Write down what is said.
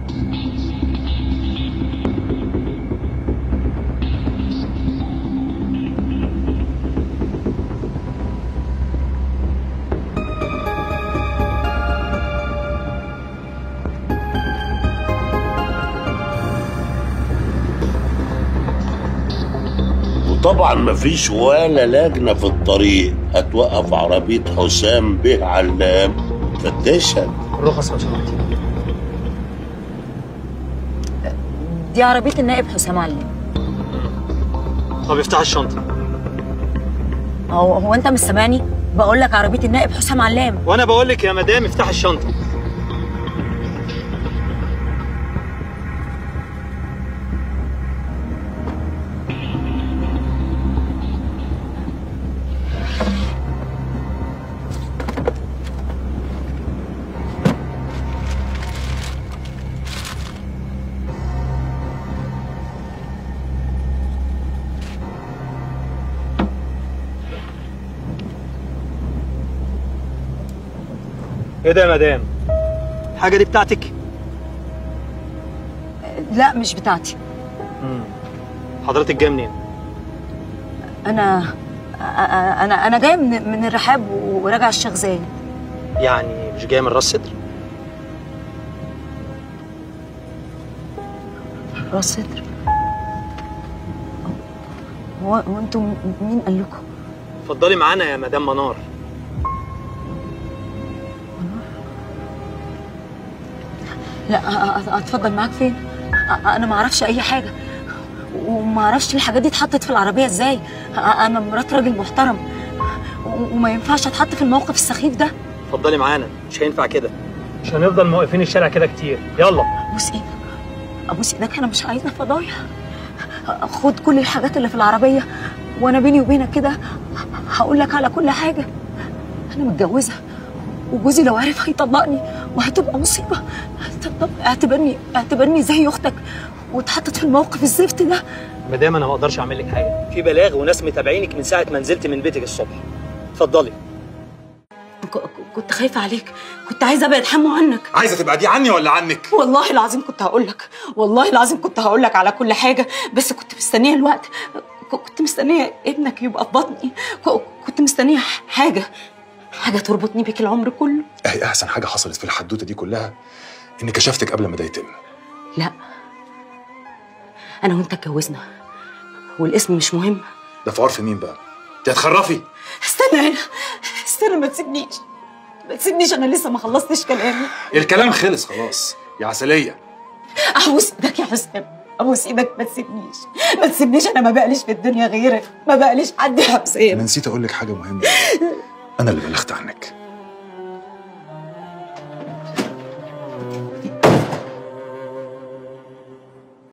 وطبعا مفيش ولا لجنة في الطريق هتوقف عربية حسام به علام تفتشها الرخص لو سمحتي دي عربيه النائب حسام علي طب افتح الشنطه هو هو انت مش سامعني بقول لك عربيه النائب حسام علام وانا بقول لك يا مدام افتح الشنطه ايه ده يا مدام الحاجه دي بتاعتك لا مش بتاعتي حضرتك جايه منين انا انا انا جايه من من الرحاب وراجع الشيخ زايد يعني مش جايه من راس صدر راس صدر هو هو انتوا مين قال لكم اتفضلي معانا يا مدام منار لا أ- أ- اتفضل معاك فين أ- انا ما اعرفش اي حاجه وما اعرفش الحاجات دي اتحطت في العربيه ازاي أ- انا مرات راجل محترم و- وما ينفعش اتحط في الموقف السخيف ده اتفضلي معانا مش هينفع كده مش هنفضل موقفين الشارع كده كتير يلا ابوس ايدك ابوس ايدك انا مش عايزه فضايح خد كل الحاجات اللي في العربيه وانا بيني وبينك كده هقول لك على كل حاجه انا متجوزه وجوزي لو عرف هيطلقني وهتبقى مصيبه طب طب اعتبرني اعتبرني زي اختك واتحطت في الموقف الزفت ده مدام انا ما اقدرش اعمل لك حاجه في بلاغ وناس متابعينك من ساعه ما نزلت من بيتك الصبح اتفضلي ك- ك- كنت خايفه عليك كنت عايزه ابعد حمو عنك عايزه تبعدي عني ولا عنك والله العظيم كنت هقول لك والله العظيم كنت هقول لك على كل حاجه بس كنت مستنيه الوقت ك- كنت مستنيه ابنك يبقى في بطني ك- كنت مستنيه حاجه حاجه تربطني بيك العمر كله اهي احسن حاجه حصلت في الحدوته دي كلها اني كشفتك قبل ما ده يتم لا انا وانت اتجوزنا والاسم مش مهم ده في عرف مين بقى انت هتخرفي استنى هنا استنى ما تسيبنيش ما تسيبنيش انا لسه ما خلصتش كلامي الكلام خلص خلاص يا عسليه ابوس ايدك يا حسام ابوس ايدك ما تسيبنيش ما تسيبنيش انا ما بقليش في الدنيا غيرك ما بقليش حد يا حسام انا نسيت اقول لك حاجه مهمه انا اللي بلغت عنك